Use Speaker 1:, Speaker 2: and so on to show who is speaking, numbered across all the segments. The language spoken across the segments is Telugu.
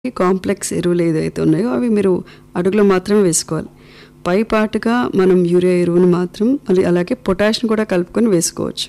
Speaker 1: కాంప్లెక్స్ ఎరువులు ఏదైతే ఉన్నాయో అవి మీరు అడుగులో మాత్రమే వేసుకోవాలి పై పాటుగా మనం యూరియా ఎరువుని మాత్రం మళ్ళీ అలాగే పొటాషియం కూడా కలుపుకొని వేసుకోవచ్చు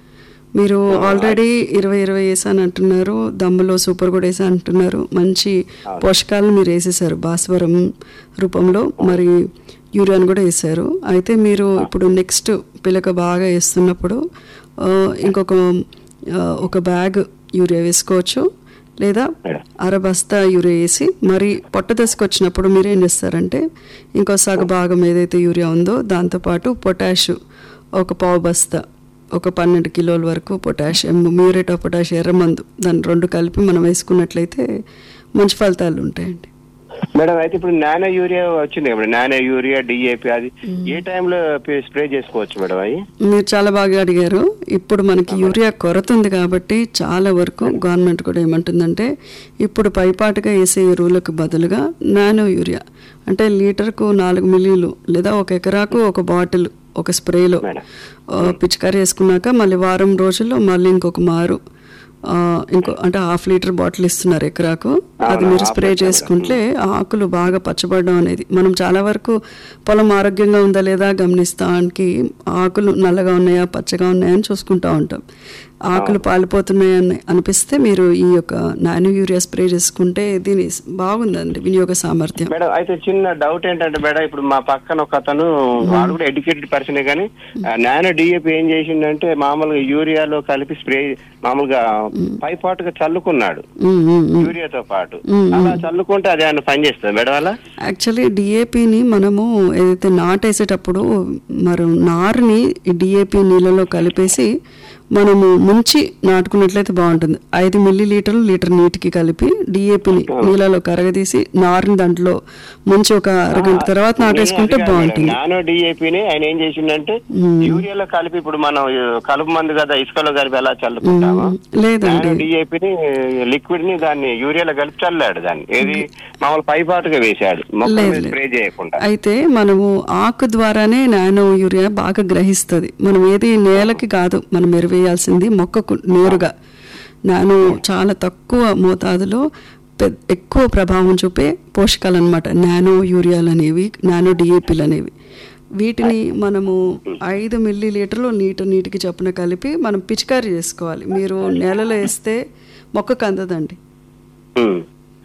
Speaker 1: మీరు ఆల్రెడీ ఇరవై ఇరవై వేసాను అంటున్నారు దమ్ములో సూపర్ కూడా వేసా అంటున్నారు మంచి పోషకాలను మీరు వేసేసారు భాస్వరం రూపంలో మరి యూరియాను కూడా వేసారు అయితే మీరు ఇప్పుడు నెక్స్ట్ పిలక బాగా వేస్తున్నప్పుడు ఆ, ఇంకొక ఆ, ఒక బ్యాగ్ యూరియా వేసుకోవచ్చు లేదా అర బస్తా యూరియా వేసి మరి పొట్ట దశకు వచ్చినప్పుడు మీరు ఏం చేస్తారంటే ఇంకో సగ భాగం ఏదైతే యూరియా ఉందో దాంతోపాటు పొటాష్ ఒక పావు బస్తా ఒక పన్నెండు కిలోల వరకు పొటాషియం మ్యూరేట్ ఆఫ్ పొటాష్ ఎర్రమందు దాన్ని రెండు కలిపి మనం వేసుకున్నట్లయితే మంచి ఫలితాలు ఉంటాయండి
Speaker 2: మేడం అయితే ఇప్పుడు నానో యూరియా వచ్చింది ఇప్పుడు నానో యూరియా డిఏపి అది ఏ టైంలో స్ప్రే చేసుకోవచ్చు మేడం అవి
Speaker 1: మీరు చాలా బాగా అడిగారు ఇప్పుడు మనకి యూరియా కొరత ఉంది కాబట్టి చాలా వరకు గవర్నమెంట్ కూడా ఏమంటుందంటే ఇప్పుడు పైపాటుగా వేసే ఎరువులకు బదులుగా నానో యూరియా అంటే లీటర్కు నాలుగు మిల్లీలు లేదా ఒక ఎకరాకు ఒక బాటిల్ ఒక స్ప్రేలో ఆ, పిచికారీ వేసుకున్నాక మళ్ళీ వారం రోజుల్లో మళ్ళీ ఇంకొక మారు ఆ, ఇంకో అంటే హాఫ్ లీటర్ బాటిల్ ఇస్తున్నారు ఎకరాకు అది మీరు స్ప్రే చేసుకుంటే ఆకులు బాగా పచ్చబడడం అనేది మనం చాలా వరకు పొలం ఆరోగ్యంగా ఉందా లేదా గమనిస్తానికి ఆకులు నల్లగా ఉన్నాయా పచ్చగా ఉన్నాయా అని చూసుకుంటా ఉంటాం ఆకులు పాలిపోతున్నాయని అనిపిస్తే మీరు ఈ యొక్క నానో యూరియా స్ప్రే చేసుకుంటే దీని బాగుందండి వినియోగ సామర్థ్యం
Speaker 2: మేడం అయితే చిన్న డౌట్ ఏంటంటే మేడం ఇప్పుడు మా పక్కన ఒక అతను వాడు కూడా ఎడ్యుకేటెడ్ పర్సనే కానీ నానో డిఏపి ఏం చేసిండంటే మామూలుగా యూరియాలో కలిపి స్ప్రే మామూలుగా పై పాటుగా చల్లుకున్నాడు
Speaker 1: ఉమ్, ఉమ్, ఉమ్.
Speaker 2: యూరియాతో పాటు అలా చల్లుకుంటే అది ఏమైనా పని చేస్తుంది మేడం అలా
Speaker 1: యాక్చువల్లీ డిఏపిని మనము ఏదైతే నాటేసేటప్పుడు మరి నారుని డిఏపి నీళ్ళలో కలిపేసి మనము ముంచి నాటుకున్నట్లయితే బాగుంటుంది ఐదు మిల్లీ లీటర్లు లీటర్ నీటికి కలిపి డిఏపిని నీళ్ళలో కరగదీసి నారుని దాంట్లో ముంచి ఒక అరగంట తర్వాత నాటేసుకుంటే బాగుంటుంది
Speaker 2: నానో డిఏపిని ఆయన ఏం చేసిండంటే యూరియాలో కలిపి ఇప్పుడు మనం కలుపు మందు కదా ఇసుకలో కలిపి ఎలా చల్లుకుంటామో
Speaker 1: లేదండి
Speaker 2: నానో డిఏపిని లిక్విడ్ ని దాన్ని యూరియాలో కలిపి చల్లాడు దాన్ని ఏది మామూలు పైపాటుగా వేశాడు మొక్కల మీద
Speaker 1: లేదు,
Speaker 2: స్ప్రే చేయకుండా
Speaker 1: అయితే మనము ఆకు ద్వారానే నానో యూరియా బాగా గ్రహిస్తుంది మనం ఏది నేలకి కాదు మనం ఎరువేయాల్సింది మొక్కకు నేరుగా నానో చాలా తక్కువ మోతాదులో పెద్ద ఎక్కువ ప్రభావం చూపే పోషకాలు అనమాట నానో యూరియాలు అనేవి నానో డిఏపీలు అనేవి వీటిని మనము ఐదు మిల్లీ లీటర్లు నీటి నీటికి చొప్పున కలిపి మనం పిచికారీ చేసుకోవాలి మీరు నేలలో వేస్తే మొక్కకు అందదండి
Speaker 2: ఉమ్.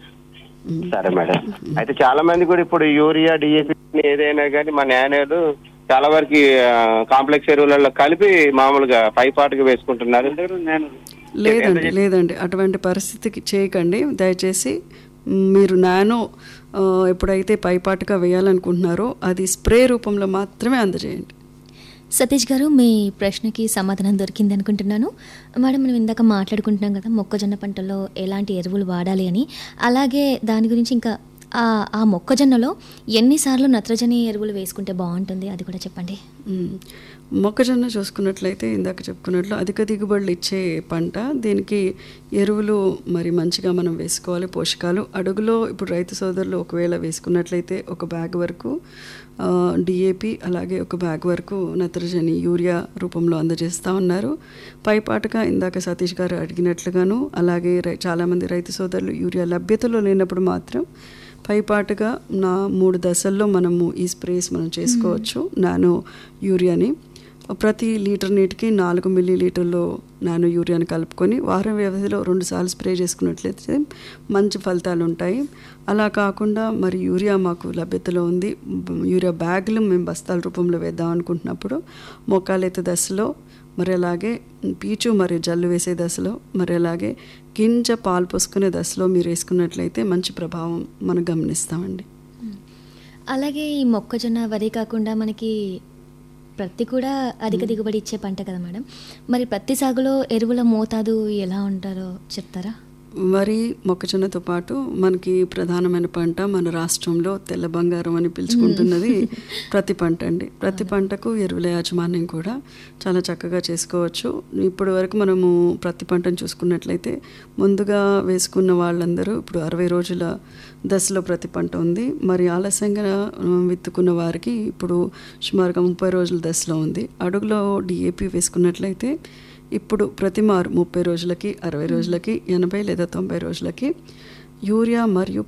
Speaker 2: సరే మేడం అయితే చాలా మంది కూడా ఇప్పుడు యూరియా డిఏపి ఏదైనా కానీ మా నాణ్యాలు చాలా వరకు కాంప్లెక్స్ ఎరువులలో కలిపి మామూలుగా పైపాటుగా వేసుకుంటున్నారు
Speaker 1: లేదండి లేదండి అటువంటి పరిస్థితికి చేయకండి దయచేసి మ్, మీరు నానో ఆ, ఎప్పుడైతే పైపాటుగా వేయాలనుకుంటున్నారో అది స్ప్రే రూపంలో మాత్రమే అందజేయండి
Speaker 3: సతీష్ గారు మీ ప్రశ్నకి సమాధానం దొరికింది అనుకుంటున్నాను మేడం మనం ఇందాక మాట్లాడుకుంటున్నాం కదా మొక్కజొన్న పంటలో ఎలాంటి ఎరువులు వాడాలి అని అలాగే దాని గురించి ఇంకా ఆ ఆ మొక్కజొన్నలో ఎన్నిసార్లు నత్రజని ఎరువులు వేసుకుంటే బాగుంటుంది అది కూడా చెప్పండి
Speaker 1: మ్, మొక్కజొన్న చూసుకున్నట్లయితే ఇందాక చెప్పుకున్నట్లు అధిక దిగుబడులు ఇచ్చే పంట దీనికి ఎరువులు మరి మంచిగా మనం వేసుకోవాలి పోషకాలు అడుగులో ఇప్పుడు రైతు సోదరులు ఒకవేళ వేసుకున్నట్లయితే ఒక బ్యాగ్ వరకు డిఏపి అలాగే ఒక బ్యాగ్ వరకు నత్రజని యూరియా రూపంలో అందజేస్తూ ఉన్నారు పైపాటుగా ఇందాక సతీష్ గారు అడిగినట్లుగాను అలాగే రై- చాలామంది రైతు సోదరులు యూరియా లభ్యతలో లేనప్పుడు మాత్రం పైపాటుగా నా మూడు దశల్లో మనము ఈ స్ప్రేస్ మనం చేసుకోవచ్చు నానో యూరియాని ప్రతి లీటర్ నీటికి నాలుగు మిల్లీ లీటర్లు నానో యూరియాని కలుపుకొని వారం వ్యవధిలో రెండు సార్లు స్ప్రే చేసుకున్నట్లయితే మంచి ఫలితాలు ఉంటాయి అలా కాకుండా మరి యూరియా మాకు లభ్యతలో ఉంది బ- యూరియా బ్యాగులు మేము బస్తాల రూపంలో వేద్దాం అనుకుంటున్నప్పుడు మొక్కలెత్త దశలో మరి అలాగే పీచు మరియు జల్లు వేసే దశలో మరి అలాగే గింజ పాలు పోసుకునే దశలో మీరు వేసుకున్నట్లయితే మంచి ప్రభావం మనం గమనిస్తామండి
Speaker 3: అలాగే ఈ మొక్కజొన్న వరి కాకుండా మనకి ప్రత్తి కూడా అధిక దిగుబడి ఇచ్చే పంట కదా మేడం మరి ప్రత్తి సాగులో ఎరువుల మోతాదు ఎలా ఉంటారో చెప్తారా
Speaker 1: వరి మొక్కజొన్నతో పాటు మనకి ప్రధానమైన పంట మన రాష్ట్రంలో తెల్ల బంగారం అని పిలుచుకుంటున్నది ప్రతి పంట అండి ప్రతి పంటకు ఎరువుల యాజమాన్యం కూడా చాలా చక్కగా చేసుకోవచ్చు ఇప్పటి వరకు మనము ప్రతి పంటను చూసుకున్నట్లయితే ముందుగా వేసుకున్న వాళ్ళందరూ ఇప్పుడు అరవై రోజుల దశలో ప్రతి పంట ఉంది మరి ఆలస్యంగా ఆ, విత్తుకున్న వారికి ఇప్పుడు సుమారుగా ముప్పై రోజుల దశలో ఉంది అడుగులో డిఏపి వేసుకున్నట్లయితే ఇప్పుడు ప్రతి మారు ముప్పై రోజులకి అరవై రోజులకి ఎనభై లేదా తొంభై రోజులకి యూరియా మరియు